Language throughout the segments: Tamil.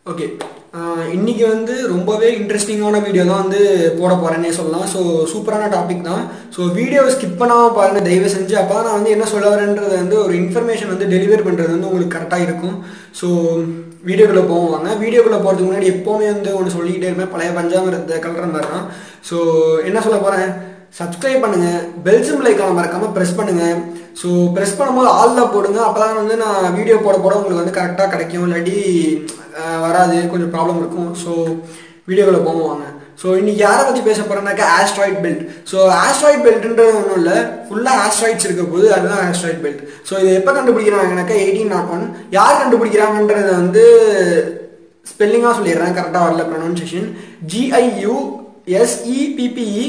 ஓகே இன்னைக்கு வந்து ரொம்பவே இன்ட்ரெஸ்டிங்கான வீடியோ தான் வந்து போட போறேன்னே சொல்லலாம் ஸோ சூப்பரான டாபிக் தான் ஸோ வீடியோவை ஸ்கிப் பண்ணாமல் பாருங்க தயவு செஞ்சு அப்போ நான் வந்து என்ன சொல்ல வரேன்றது வந்து ஒரு இன்ஃபர்மேஷன் வந்து டெலிவர் பண்ணுறது வந்து உங்களுக்கு கரெக்டாக இருக்கும் ஸோ வீடியோக்குள்ளே போவாங்க வீடியோக்குள்ளே போகிறதுக்கு முன்னாடி எப்போவுமே வந்து ஒன்று சொல்லிக்கிட்டே இருப்பேன் பழைய பஞ்சாமிரத்தை கலற மாதிரி தான் ஸோ என்ன சொல்ல போகிறேன் சப்ஸ்கிரைப் பண்ணுங்க பெல் சிம்பிள் ஐக்கான மறக்காம ப்ரெஸ் பண்ணுங்க ஸோ ப்ரெஸ் பண்ணும்போது ஆளில் போடுங்க அப்பதான் வந்து நான் வீடியோ போட போட உங்களுக்கு வந்து கரெக்டாக கிடைக்கும் இல்லாட்டி அஹ், வராது கொஞ்சம் ப்ராப்ளம் இருக்கும் ஸோ வீடியோவில் போவாங்க ஸோ இன்னைக்கு யாரை பற்றி பேச போறேன்னாக்கா ஆஸ்ட்ராய்ட் பெல்ட் ஸோ ஆஸ்ட்ராய்ட் பெல்ட்ன்றது ஒன்றும் இல்லை ஃபுல்லாக ஆஸ்ட்ராய்ட்ஸ் இருக்க போது அதுதான் ஆஸ்ட்ராய்ட் பெல்ட் ஸோ இது எப்போ கண்டுபிடிக்கிறாங்கனாக்கா எயிட்டீன் நாட் ஒன் யார் கண்டுபிடிக்கிறாங்கன்றது வந்து ஸ்பெல்லிங்காக சொல்லிடுறேன் கரெக்டாக வரல pronunciation G I U S E P P E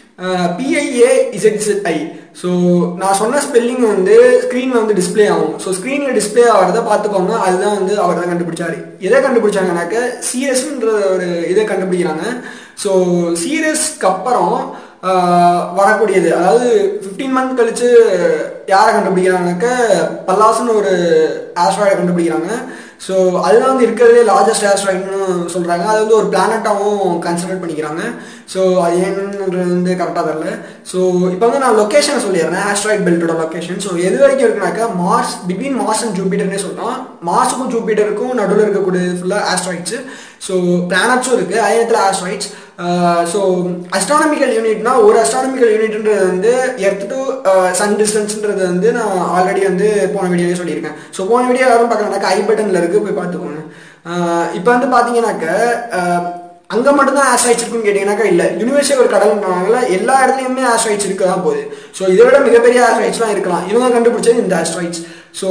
P I A Z E so நான் சொன்ன ஸ்பெல்லிங் வந்து ஸ்க்ரீனில் வந்து டிஸ்ப்ளே ஆகும் ஸோ ஸ்க்ரீனில் டிஸ்ப்ளே ஆகிறத பார்த்துக்கோங்க அதுதான் வந்து அவர் தான் கண்டுபிடிச்சாரு எதை கண்டுபிடிச்சாங்கனாக்க சிஎஸ்ன்ற ஒரு இதை கண்டுபிடிக்கிறாங்க ஸோ சிஎஸ்க்கு அப்புறம் ஆஹ், வரக்கூடியது அதாவது ஃபிஃப்டீன் மந்த் கழிச்சு யாரை கண்டுபிடிக்கிறாங்கனாக்க பல்லாஸ்னு ஒரு ஆஸ்ட்ராய்டை கண்டுபிடிக்கிறாங்க ஸோ அதுதான் வந்து இருக்கிறதுலே லார்ஜஸ்ட் ஆஸ்ட்ராய்ட்னு சொல்கிறாங்க அது வந்து ஒரு பிளானட்டாகவும் கன்சிடர் பண்ணிக்கிறாங்க ஸோ அது என்னன்றது வந்து கரெக்டாக தெரில ஸோ இப்போ வந்து நான் லொக்கேஷனை சொல்லிடுறேன் ஆஸ்ட்ராய்ட் பெல்ட்டோட லொக்கேஷன் ஸோ எது வரைக்கும் இருக்குனாக்கா மார்ஸ் பிட்வீன் மார்ஸ் அண்ட் ஜூபிட்டர்னே சொல்லலாம் மார்ஸுக்கும் ஜூபிட்டருக்கும் நடுவில் இருக்கக்கூடியது ஃபுல்லாக ஆஸ்ட்ராய்ட்ஸு ஸோ பிளானட்ஸும் இருக்குது அதே நேரத்தில் ஆஸ்ட்ராய்ட்ஸ் ஸோ அஸ்ட்ரானமிக்கல் யூனிட்னா ஒரு அஸ்ட்ரானமிக்கல் யூனிட்ன்றது வந்து எர்த் டு சன் டிஸ்டன்ஸ்ன்றது வந்து நான் ஆல்ரெடி வந்து போன வீடியோவே சொல்லியிருக்கேன் ஸோ போன வீடியோ யாரும் பார்க்கலனாக்கா ஐ பட்டனில் இருக்குது போய் பார்த்துக்கோங்க இப்போ வந்து பார்த்தீங்கன்னாக்க அஹ், அங்க மட்டும்தான் ஆஸ்ட்ராய்ட்ஸ் இருக்குன்னு கேட்டீங்கன்னாக்கா இல்ல யூனிவர்ஸே ஒரு கடல்னால எல்லா இடத்துலயுமே ஆஸ்ட்ராய்ட்ஸ் இருக்க தான் போகுது ஸோ இதை விட மிகப்பெரிய ஆஸ்ட்ராய்ட்ஸ்லாம் இருக்கலாம் இவங்க கண்டுபிடிச்சது இந்த asteroids so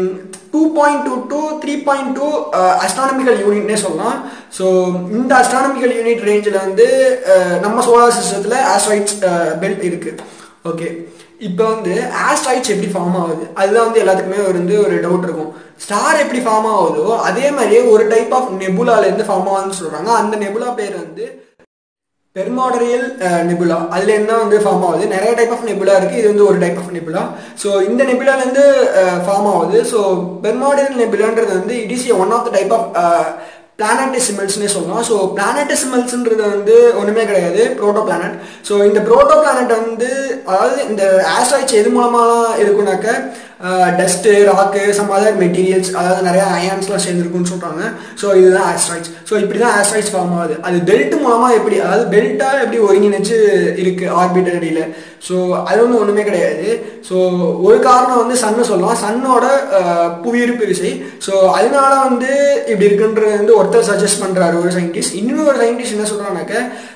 two point two to three point two astronomical யூனிட்னே சொல்லலாம் ஸோ இந்த அஸ்ட்ரானமிக்கல் யூனிட் ரேஞ்சில் வந்து அஹ், நம்ம சோலார் சிஸ்டத்தில் ஆஸ்ட்ராய்ட்ஸ் பெல்ட் இருக்கு ஓகே இப்போ வந்து ஆஸ்ட்ராய்ட்ஸ் எப்படி ஃபார்ம் ஆகுது அதுதான் வந்து எல்லாத்துக்குமே ஒரு வந்து ஒரு டவுட் இருக்கும் ஸ்டார் எப்படி ஃபார்ம் ஆகுதோ அதே மாதிரியே ஒரு டைப் ஆஃப் நெபுலால இருந்து ஃபார்ம் ஆகுதுன்னு சொல்றாங்க அந்த நெபுலா பேர் வந்து பெர்மாடரியல் நெபுலா அதுல என்ன வந்து ஃபார்ம் ஆகுது நிறைய டைப் ஆஃப் நெபுலா இருக்கு இது வந்து ஒரு டைப் ஆஃப் நெபுலா ஸோ இந்த நெபுலால இருந்து ஃபார்ம் ஆகுது ஸோ பெர்மாடரியல் நெபுலான்றது வந்து it is one of the type of பிளானட்டிசிமல்ஸ்னே சொல்லலாம் ஸோ பிளானட்டிசிமல்ஸ்ன்றது வந்து ஒன்றுமே கிடையாது ப்ரோட்டோ பிளானட் ஸோ இந்த ப்ரோட்டோ பிளானட் வந்து அதாவது இந்த ஆஸ்ட்ராய்ட்ஸ் எது மூலமாக இருக்குனாக்க dust rock some other materials அதாவது நிறைய அயான்ஸ்லாம் சேர்ந்துருக்குன்னு சொல்கிறாங்க ஸோ இதுதான் ஆஸ்ட்ராய்ட்ஸ் ஸோ இப்படி தான் ஆஸ்ட்ராய்ட்ஸ் ஃபார்ம் ஆகுது அது பெல்ட் மூலமாக எப்படி அதாவது பெல்ட்டாக எப்படி ஒருங்கிணைச்சு இருக்கு ஆர்பிட்டர் அடியில் ஸோ அது வந்து ஒன்றுமே கிடையாது ஸோ ஒரு காரணம் வந்து சன்னு சொல்லலாம் சன்னோட புவியிருப்பு விசை ஸோ அதனால வந்து இப்படி இருக்குன்றது வந்து ஒருத்தர் சஜஸ்ட் பண்ணுறாரு ஒரு சயின்டிஸ்ட் இன்னொரு சயின்டிஸ்ட் என்ன சொல்கிறாங்கனாக்க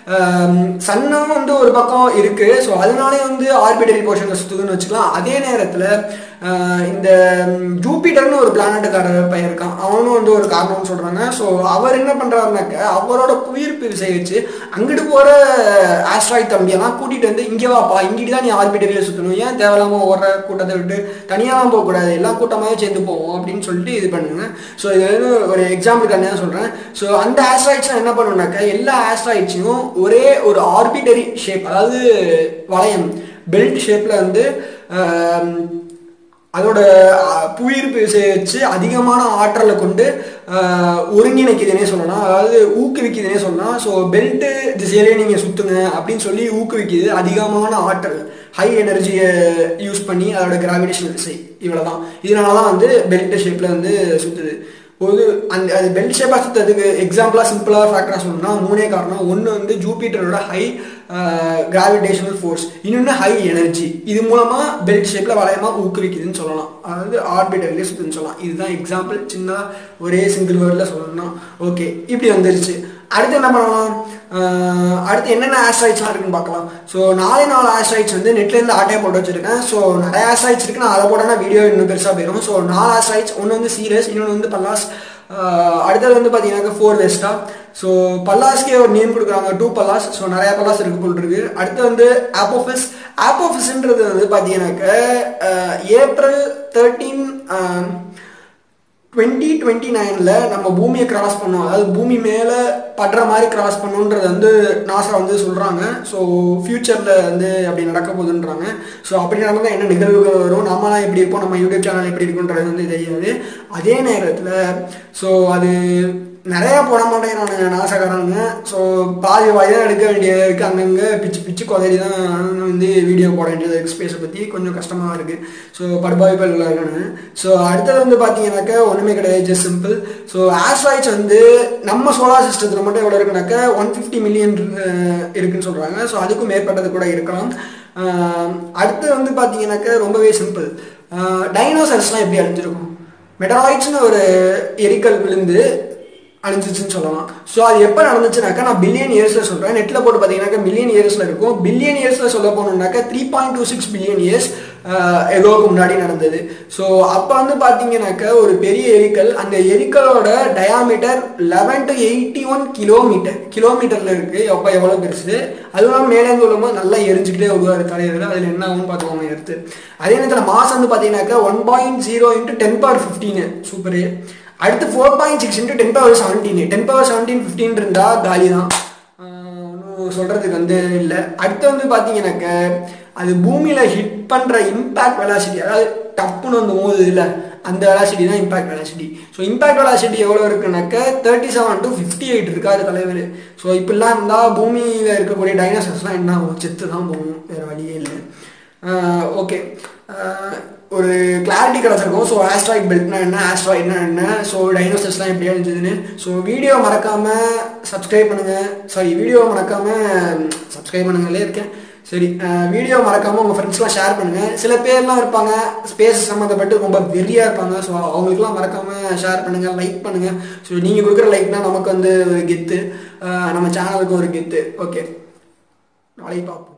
சன்னும் வந்து ஒரு பக்கம் இருக்கு ஸோ அதனாலே வந்து ஆர்பிட்டரி போர்ஷன் சுற்றுதுன்னு வச்சுக்கலாம் அதே நேரத்தில் இந்த ஜூபிட்டர்னு ஒரு பிளானட்டுக்காரர் பையன் இருக்கான் அவனும் வந்து ஒரு காரணம்னு சொல்றாங்க ஸோ அவர் என்ன பண்றாருனாக்க அவரோட புவியீர்ப்பு விசை வச்சு அங்கிட்டு போற ஆஸ்ட்ராய்ட் தம்பியெல்லாம் கூட்டிட்டு வந்து இங்கே வாப்பா இங்கிட்டு தான் நீ ஆர்பிட்டரியில் சுற்றணும் ஏன் தேவையில்லாம ஓடுற கூட்டத்தை விட்டு தனியாலாம் போகக்கூடாது எல்லா கூட்டமாகவே சேர்ந்து போவோம் அப்படின்னு சொல்லிட்டு இது பண்ணுங்க ஸோ இது வந்து ஒரு எக்ஸாம்பிளுக்கு தான் சொல்றேன் ஸோ அந்த ஆஸ்ட்ராய்ட்ஸ் என்ன பண்ணுனாக்க எல்லா ஆஸ்ட்ராய்ட்ஸையும் ஒரே ஒரு ஆர்பிட்டரி ஷேப் அதாவது வளையம் பெல்ட் ஷேப்ல வந்து ஆம், அதோட அஹ், புவியீர்ப்பு விசையை வச்சு அதிகமான ஆற்றலை கொண்டு அஹ், ஒருங்கிணைக்குதுன்னே சொல்லலாம் அதாவது ஊக்குவிக்குதுன்னே சொல்லலாம் ஸோ பெல்ட்டு திசையிலே நீங்கள் சுற்றுங்க அப்படின்னு சொல்லி ஊக்குவிக்குது அதிகமான ஆற்றல் ஹை எனர்ஜியை யூஸ் பண்ணி அதோட கிராவிடேஷனல் விசை இவ்வளோதான் இதனால தான் வந்து பெல்ட் ஷேப்பில் வந்து சுற்றுது ஒரு அந்த அது பெல்ட் ஷேப்பாக சுற்றுறதுக்கு எக்ஸாம்பிளாக சிம்பிளாக ஃபேக்டராக சொல்லணும்னா மூணே காரணம் ஒன்று வந்து ஜூபிட்டரோட ஹை கிராவிடேஷனல் ஃபோர்ஸ் இன்னொன்று ஹை எனர்ஜி இது மூலமாக பெல்ட் ஷேப்பில் வளையமாக ஊக்குவிக்குதுன்னு சொல்லலாம் அதாவது ஆர்பிட்டர்லேயே சுற்றுன்னு சொல்லலாம் இதுதான் எக்ஸாம்பிள் சின்ன ஒரே சிங்கிள் வேர்டில் சொல்லணும்னா ஓகே இப்படி வந்துருச்சு அடுத்து என்ன பண்ணலாம் ஆஹ் அடுத்து என்னென்ன ஆஸ்ட்ராய்ட்ஸ்லாம் இருக்குன்னு பார்க்கலாம் ஸோ நாலே நாலு ஆஸ்ட்ராய்ட்ஸ் வந்து நெட்லேருந்து ஆட்டையை போட்டு வச்சிருக்கேன் ஸோ நிறைய ஆஸ்ட்ராய்ட்ஸ் இருக்கு நான் அதை போட்டேன்னா வீடியோ இன்னும் பெருசாக போயிடும் ஸோ நாலு ஆஸ்ட்ராய்ட்ஸ் ஒன்று வந்து சீரியஸ் இன்னொன்று வந்து பல்லாஸ் ஆஹ் அடுத்தது வந்து பார்த்தீங்கன்னா ஃபோர் வெஸ்டா ஸோ பல்லாஸ்க்கே ஒரு நேம் கொடுக்குறாங்க டூ பல்லாஸ் ஸோ நிறைய பல்லாஸ் இருக்கு போல் இருக்கு அடுத்து வந்து ஆப்போஃபிஸ் ஆப்போஃபிஸ்ன்றது வந்து பார்த்தீங்கன்னாக்க ஏப்ரல் தேர்ட்டீன் டுவெண்ட்டி டுவெண்ட்டி நைனில் நம்ம பூமியை கிராஸ் பண்ணோம் அதாவது பூமி மேலே படுற மாதிரி கிராஸ் பண்ணணுன்றது வந்து நாசா வந்து சொல்கிறாங்க ஸோ ஃப்யூச்சரில் வந்து அப்படி நடக்க போகுதுன்றாங்க ஸோ அப்படி நடந்தால் என்ன நிகழ்வுகள் வரும் நம்மளாம் எப்படி இருப்போம் நம்ம யூடியூப் சேனல் எப்படி இருக்குன்றது வந்து தெரியாது அதே நேரத்தில் ஸோ அது நிறையா போட மாட்டேங்கிறானுங்க நாசக்காரனுங்க ஸோ பாதி வாய் தான் எடுக்க வேண்டியது இருக்குது அங்கங்கே பிச்சு பிச்சு கொதறி தான் வந்து வீடியோ போட வேண்டியது இருக்குது ஸ்பேஸை பற்றி கொஞ்சம் கஷ்டமாக இருக்குது ஸோ படுபாய்ப்பில் இருக்கானு ஸோ அடுத்தது வந்து பார்த்தீங்கன்னாக்கா ஒன்றுமே கிடையாது ஜஸ்ட் சிம்பிள் ஸோ ஆஸ்ட்ராய்ட்ஸ் வந்து நம்ம சோலார் சிஸ்டத்தில் மட்டும் எவ்வளோ இருக்குனாக்கா ஒன் ஃபிஃப்டி மில்லியன் இருக்குன்னு சொல்கிறாங்க ஸோ அதுக்கும் மேற்பட்டது கூட இருக்கலாம் ஆஹ் அடுத்து வந்து பார்த்தீங்கன்னாக்கா ரொம்பவே சிம்பிள் டைனோசர்ஸ்லாம் எப்படி அழிஞ்சிருக்கும் மெட்டராய்ட்ஸ்னு ஒரு எரிக்கல் விழுந்து அழிஞ்சிச்சுன்னு சொல்லலாம் ஸோ அது எப்போ நடந்துச்சுனாக்கா நான் பில்லியன் இயர்ஸில் சொல்கிறேன் நெட்டில் போட்டு பார்த்தீங்கன்னாக்கா மில்லியன் இயர்ஸில் இருக்கும் பில்லியன் இயர்ஸில் சொல்ல போனோம்னாக்கா three point two six billion years எகோவுக்கு முன்னாடி நடந்தது ஸோ அப்போ வந்து பார்த்தீங்கன்னாக்கா ஒரு பெரிய எரிக்கல் அந்த எரிக்கலோட diameter eleven to eighty one kilometre கிலோமீட்டரில் இருக்குது எப்போ எவ்வளோ பெருசு அதுவும் இல்லாமல் மேலேருந்து விழும்போது நல்லா எரிஞ்சுக்கிட்டே விடுவார் தலைவர் அதில் என்ன ஆகும்னு பார்த்துக்கோங்க எடுத்து அதே நேரத்தில் மாதம் வந்து பார்த்தீங்கன்னாக்கா one point zero into ten power fifteen super அடுத்து four point six into ten power seventeen ten power seventeen fifteen இருந்தால் காலி தான் ஒன்றும் சொல்கிறதுக்கு வந்து இல்லை அடுத்து வந்து பார்த்தீங்கன்னாக்க அது பூமியில் ஹிட் பண்ணுற இம்பேக்ட் வெலாசிட்டி அதாவது டப்புன்னு வந்து மோதுது இல்லை அந்த வெலாசிட்டி தான் impact velocity so impact velocity எவ்வளோ இருக்குனாக்க thirty seven to fifty eight இருக்காரு தலைவர் ஸோ இப்படிலாம் இருந்தால் பூமியில் இருக்கக்கூடிய டைனோசர்ஸ்லாம் என்ன ஆகும் செத்து தான் போகும் வேறு வழியே இல்லை ஓகே ஒரு கிளாரிட்டி கிடச்சிருக்கும் ஸோ ஆஸ்ட்ராய்ட் பெல்ட்னா என்ன ஆஸ்ட்ராய்ட்னா என்ன ஸோ டைனோசர்ஸ்லாம் எப்படி அழிஞ்சதுன்னு ஸோ வீடியோ மறக்காமல் சப்ஸ்கிரைப் பண்ணுங்கள் சாரி வீடியோ மறக்காமல் சப்ஸ்கிரைப் பண்ணுங்களே இருக்கேன் சரி வீடியோ மறக்காமல் உங்கள் ஃப்ரெண்ட்ஸ்லாம் ஷேர் பண்ணுங்கள் சில பேர்லாம் இருப்பாங்க ஸ்பேஸ் சம்மந்தப்பட்டு ரொம்ப வெறியாக இருப்பாங்க ஸோ அவங்களுக்குலாம் மறக்காமல் ஷேர் பண்ணுங்கள் லைக் பண்ணுங்கள் ஸோ நீங்கள் கொடுக்குற லைக் தான் நமக்கு வந்து ஒரு கெத்து நம்ம சேனலுக்கு ஒரு கெத்து ஓகே நாளைக்கு பார்ப்போம்